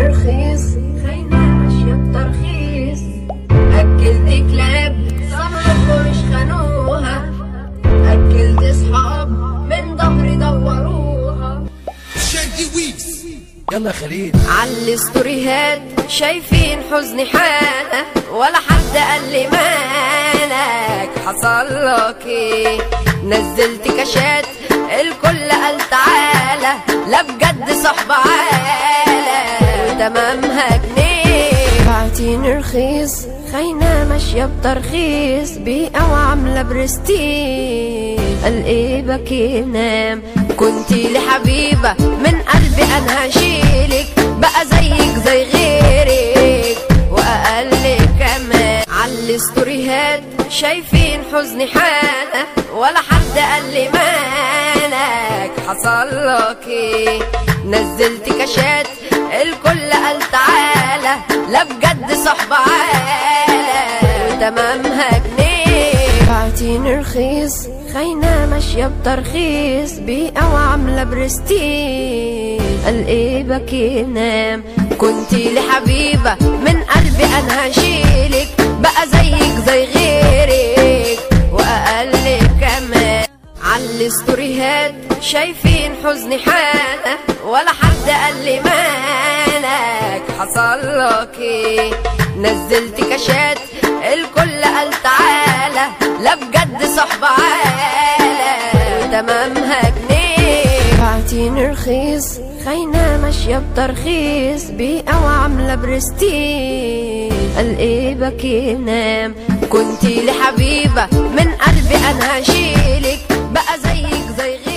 رخيص خاينة ماشية بترخيص أكلت كلاب صبرك مش خانوها أكلت صحاب من ظهري دوروها شادي ويفز يلا خليل على ستوريهات شايفين حزني حالة ولا حد قال لي مالك حصل لك ايه نزلت كاشات الكل قال تعالى لا بجد صحبة عالة وتمامها جنيه بعتين رخيص خاينة ماشية بترخيص بيئة وعاملة برستيج قال ايه بكي نام كنتي لحبيبة من قلبي انا هشيلك بقى زيك زي غيرك واقل كمان على ستوريهات شايفين حزني حالة ولا حد قال لي مالك حصل لك ايه نزلت كاشات الكل قال تعالى لا بجد صحبة عالة وتمامها جنيه بعتين رخيص خاينة ماشية بترخيص بيئة وعاملة برستيج قال ايه بكي نام كنتي لحبيبة من قلبي انا هشيلك بقى زيك زي غيرك واقل كمان على ستوريهات شايفين حزني حالة ولا حد قال لي مالك حصل لك ايه نزلت كاشات الكل قال تعالى لا بجد صحبة عالة تمامها جنيه بعتين رخيص خاينة ماشية بترخيص بيئة وعاملة برستيج قال ايه بكي نام كنتي لحبيبة من قلبي انا هشيلك بقى زيك زي غيرك